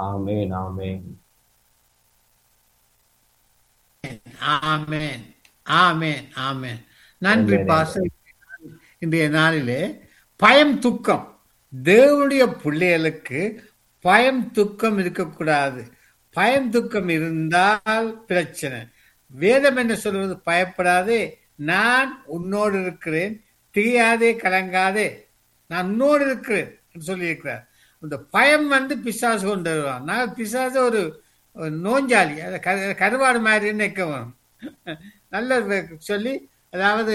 ஆமென் ஆமென் ஆமென் ஆமென் ஆமென் நன்றி ஆமென். பாச இன்றைய நாளிலே பயம் துக்கம் தேவனுடைய பிள்ளைகளுக்கு பயம் துக்கம் இருக்கக்கூடாது பயம் துக்கம் இருந்தால் பிரச்சனை வேதம் என்ன சொல்வது பயப்படாதே நான் உன்னோடு இருக்கிறேன் திரியாதே கலங்காதே நான் உன்னோடு இருக்கிறேன் என்று சொல்லியிருக்கிறார் இந்த பயம் வந்து பிசாசு கொண்டு வருவான் நான் பிசாசு ஒரு ஒரு நோஞ்சாலி அதை கரு- கருவாடு மாதிரி நிற்க வேணும் நல்ல சொல்லி அதாவது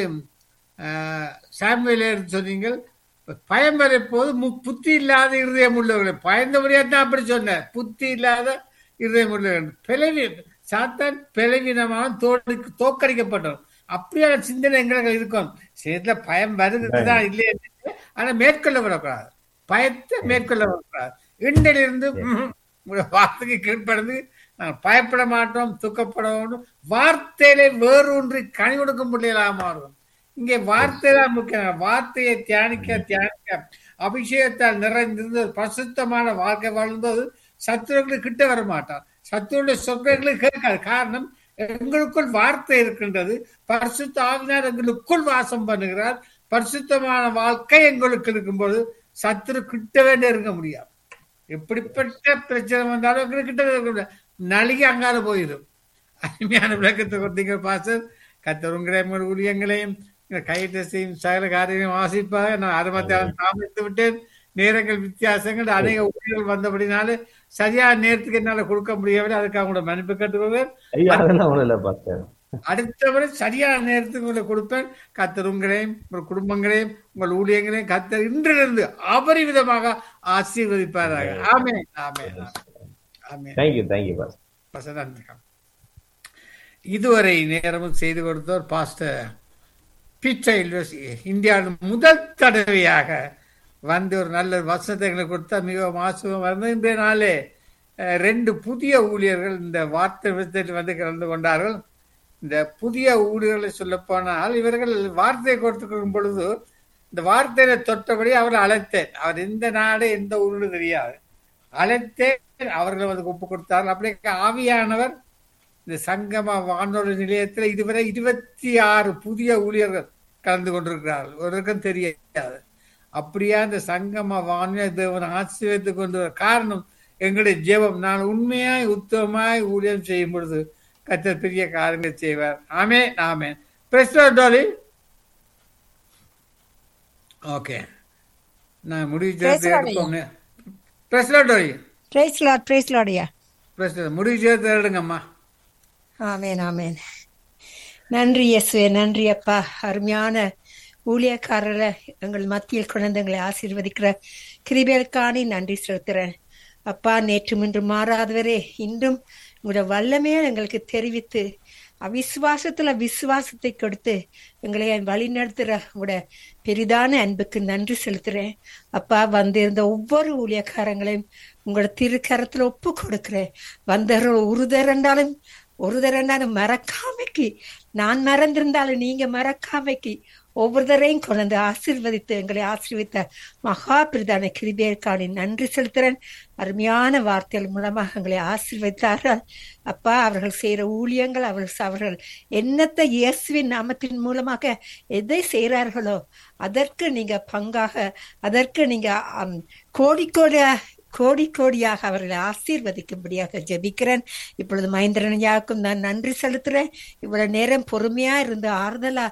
சாமுவேல சொன்னீங்க பயம் வரை போது மு- புத்தி இல்லாத இருதயம் உள்ளவர்களை பயந்தபடியா தான் அப்படி சொன்னார் புத்தி இல்லாத இருதயம் உள்ளவர்கள் பிளவி சாத்தான் பிளவினமாக தோடி தோக்கடிக்கப்பட்டோம் அப்படியான சிந்தனை எங்களுக்கு இருக்கும் சேர்ல பயம் வருதுதான் இல்லையே ஆனா மேற்கொள்ள விடக்கூடாது பயத்தை மேற்கொள்ள விடக்கூடாது இன்றிலிருந்து ம்ஹும், உங்களுடைய வார்த்தைக்கு கீழ்ப்படைந்து நாங்கள் பயப்பட மாட்டோம் துக்கப்பட வேண்டும் வார்த்தையிலே வேறொன்று கனி கொடுக்கும் பிள்ளைகளாக மாறும் இங்கே வார்த்தை தான் முக்கியம் வார்த்தையை தியானிக்க தியானிக்க அபிஷேகத்தால் நிறைந்திருந்து ஒரு பரிசுத்தமான வாழ்க்கை வாழ்ந்தது சத்துருக்களுக்கு கிட்ட வர மாட்டார் சத்துருடைய சொற்களுக்கு கேட்காது காரணம் எங்களுக்குள் வார்த்தை இருக்கின்றது பரிசுத்த ஆவினார் எங்களுக்குள் வாசம் பண்ணுகிறார் பரிசுத்தமான வாழ்க்கை எங்களுக்கு இருக்கும்போது சத்துரு கிட்ட வேண்டிய இருக்க முடியாது எப்படிப்பட்ட பிரச்சனை வந்தாலும் எங்களுக்கு கிட்ட இருக்க முடியாது நலிகை அங்கால போயிடும் அருமையான விளக்கத்தை கொடுத்தீங்க பாசர் கத்தர் உங்களையும் ஊழியங்களையும் கையிட்ட செய்யும் சகல காரியங்களையும் வாசிப்பாக நான் அருமத்தாலும் தாமதித்து விட்டேன் நேரங்கள் வித்தியாசங்கள் அநேக ஊழியர்கள் வந்தபடினால சரியான நேரத்துக்கு என்னால கொடுக்க முடியவில்லை அதுக்காக கூட மன்னிப்பு கேட்டுக்கொள்வேன் ஐயா அதெல்லாம் ஒண்ணும் இல்ல பாஸ்டர் அடுத்த முறை சரியான நேரத்துக்கு உங்களை கொடுப்பேன் கத்தர் உங்களையும் உங்கள் குடும்பங்களையும் உங்கள் ஊழியங்களையும் கத்தர் இன்றிலிருந்து அபரிவிதமாக ஆசீர்வதிப்பாராக ஆமே ஆமே ஆமே தேங்க்யூ தேங்க்யூ பாஸ்டர் வசனம் இதுவரை நேரமும் செய்து கொடுத்தோர் பாஸ்டர் பீட்டர் இல்வஸ் இந்தியாவில் முதல் தடவையாக வந்து ஒரு நல்ல வசனத்தை எங்களுக்கு கொடுத்தா மிகவும் ஆசுவம் வந்து இன்றைய நாளே அஹ், ரெண்டு புதிய ஊழியர்கள் இந்த வார்த்தை விதத்தில் வந்து கலந்து கொண்டார்கள் இந்த புதிய ஊழியர்களை சொல்ல போனால் இவர்கள் வார்த்தையை கொடுத்துக்கும் பொழுது இந்த வார்த்தையில தொட்டபடி அவரை அழைத்தேன் அவர் எந்த நாடு எந்த ஊருன்னு தெரியாது அழைத்தேன் அவர்களை வந்து ஒப்பு கொடுத்தார்கள் அப்படியே ஆவியானவர் இந்த சங்கம வானொலி நிலையத்தில் இதுவரை இருபத்தி ஆறு புதிய ஊழியர்கள் கலந்து கொண்டிருக்கிறார்கள் ஒருவருக்கும் தெரியாது அப்படியா இந்த சங்கம வானொலி தேவன் ஆசீர்வதித்துக் கொண்டு வர காரணம் எங்களுடைய ஜெபம் நான் உண்மையாய் உத்தமமாய் ஊழியம் செய்யும் பொழுது கத்தர் பெரிய காரியங்கள் செய்வார் ஆமே ஆமே பிரஸ்டோலி ஓகே நான் முடிவு சேர்த்து Praise the Lord, எடுப்போம் பிரஸ்டோலி பிரைஸ் லார்ட் பிரைஸ் லார்டியா பிரஸ்டோலி முடிவு சேர்த்து எடுங்கம்மா ஆமேன் ஆமேன் நன்றி இயேசுவே நன்றி அப்பா அருமையான ஊழியக்காரரை எங்கள் மத்தியில் கொண்டு எங்களை ஆசீர்வதிக்கிற கிருபேலுக்கானி நன்றி செலுத்துறேன் அப்பா நேற்று இன்று மாறாதவரே இன்றும் உங்களோட வல்லமையை எங்களுக்கு தெரிவித்து அவிசுவாசத்துல விசுவாசத்தை கொடுத்து எங்களை வழிநடத்துற உங்களோட பெரிதான அன்புக்கு நன்றி செலுத்துறேன் அப்பா வந்திருந்த ஒவ்வொரு ஊழியக்காரங்களையும் உங்களோட திருக்கரத்துல ஒப்பு கொடுக்கிறேன் வந்தவர்கள் ஒரு தரண்டாலும் ஒரு தரண்டாலும் மறக்காமைக்கு நான் மறந்திருந்தாலும் நீங்க மறக்காமைக்கு ஒவ்வொருத்தரையும் கொண்டு ஆசீர்வதித்து எங்களை ஆசீர்வித்த மகா பிரதான கிருபேற்காணி நன்றி செலுத்துறேன் அருமையான வார்த்தைகள் மூலமாக எங்களை ஆசீர்வதித்தார்கள் அப்பா அவர்கள் செய்யற ஊழியங்கள் அவர்கள் அவர்கள் என்னத்தை இயேசுவின் நாமத்தின் மூலமாக எதை செய்கிறார்களோ அதற்கு நீங்க பங்காக அதற்கு நீங்க அம், கோடி கோடியா கோடி கோடியாக அவர்களை ஆசீர்வதிக்கும்படியாக ஜெபிக்கிறேன் இப்பொழுது மகேந்திரனையாவுக்கும் நான் நன்றி செலுத்துறேன் இவ்வளவு நேரம் பொறுமையா இருந்து ஆறுதலா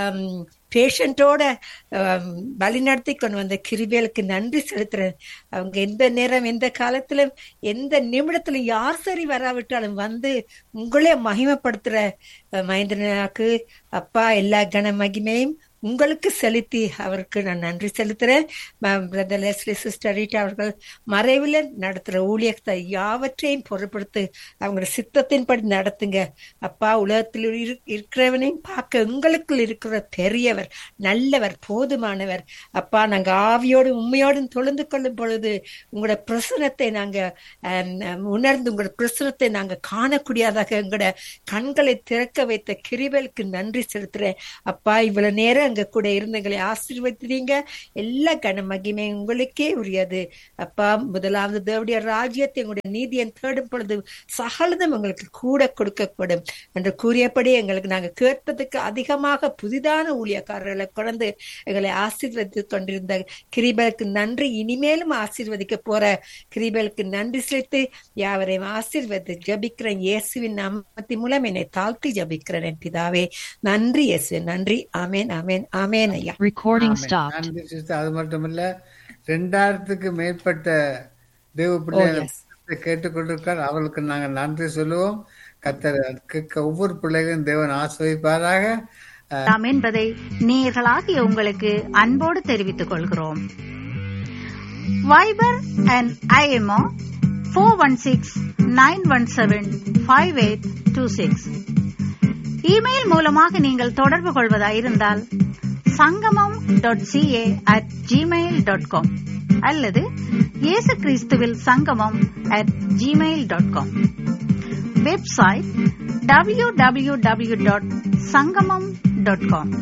பேஷண்டோட வழிநடத்தி கொண்டு வந்த கிருபேலுக்கு நன்றி செலுத்துறேன் அவங்க எந்த நேரம் எந்த காலத்திலும் எந்த நிமிடத்திலும் யார் சரி வராவிட்டாலும் வந்து உங்களே மகிமைப்படுத்துற அஹ், மகேந்திரனாக்கு அப்பா எல்லா கன மகிமையும் உங்களுக்கு செலுத்தி அவருக்கு நான் நன்றி செலுத்துறேன் பிரதர் லெஸ்லி சிஸ்டர் ரீட்டா அவர்கள் மறைவில் நடத்துற ஊழியத்தை யாவற்றையும் பொருட்படுத்து அவங்களோட சித்தத்தின்படி நடத்துங்க அப்பா உலகத்தில் இரு- இருக்கிறவனையும் பார்க்க உங்களுக்குள் இருக்கிற பெரியவர் நல்லவர் போதுமானவர் அப்பா நாங்க ஆவியோடு உண்மையோடும் தொழுந்து கொள்ளும் பொழுது உங்களோட பிரசனத்தை நாங்க ஆம், உணர்ந்து உங்களோட பிரசனத்தை நாங்க காணக்கூடியதாக எங்களோட கண்களை திறக்க வைத்த கிருபலுக்கு நன்றி செலுத்துறேன் அப்பா இவ்வளவு நேரம் அங்க கூட இருந்து எங்களை ஆசீர்வதித்தீங்க எல்லா கன மகிமை உங்களுக்கே உரியது அப்பா முதலாவது தேவடைய ராஜ்யத்தை உங்களுடைய நீதியை தேடும் பொழுது சகலதும் உங்களுக்கு கூட கொடுக்கப்படும் என்று கூறியபடி எங்களுக்கு நாங்க கேட்டதுக்கு அதிகமாக புதிதான ஊழியக்காரர்களை கொண்டு எங்களை ஆசீர்வதித்து கொண்டிருந்த கிரிபலுக்கு நன்றி இனிமேலும் ஆசீர்வதிக்க போற கிரிபலுக்கு நன்றி செலுத்தி யாவரையும் ஆசீர்வதி ஜபிக்கிறேன் இயேசுவின் நாமத்தின் மூலம் என்னை தாழ்த்தி ஜபிக்கிறேன் என் பிதாவே நன்றி இயேசு நன்றி ஆமேன் ஆமேன் ஆமேன் ஐயா Recording ஆமென். stopped. நன்றி sister. அது மட்டும் இல்ல ரெண்டாயிரத்துக்கு மேற்பட்ட தேவ Oh, பிள்ளைகளை yes. கேட்டுக்கொண்டிருக்கார் அவர்களுக்கு நாங்க நன்றி சொல்லுவோம் கத்தர் கேட்க ஒவ்வொரு பிள்ளைகளையும் தேவன் ஆசிர்வதிப்பாராக நாம் என்பதை நேயர்களாகிய உங்களுக்கு அன்போடு தெரிவித்துக் கொள்கிறோம் Viber and IMO four one six nine one seven five eight two six email மூலமாக நீங்கள் தொடர்பு கொள்வதாயிருந்தால் Sangamam dot CA at Gmail dot com அல்லது இயேசு கிறிஸ்துவில் Sangamam at Gmail dot com website W W W dot Sangamam dot com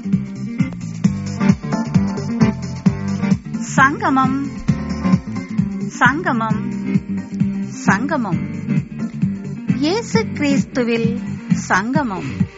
Sangamam Sangamam சங்கமம் இயேசு கிறிஸ்துவில் சங்கமம்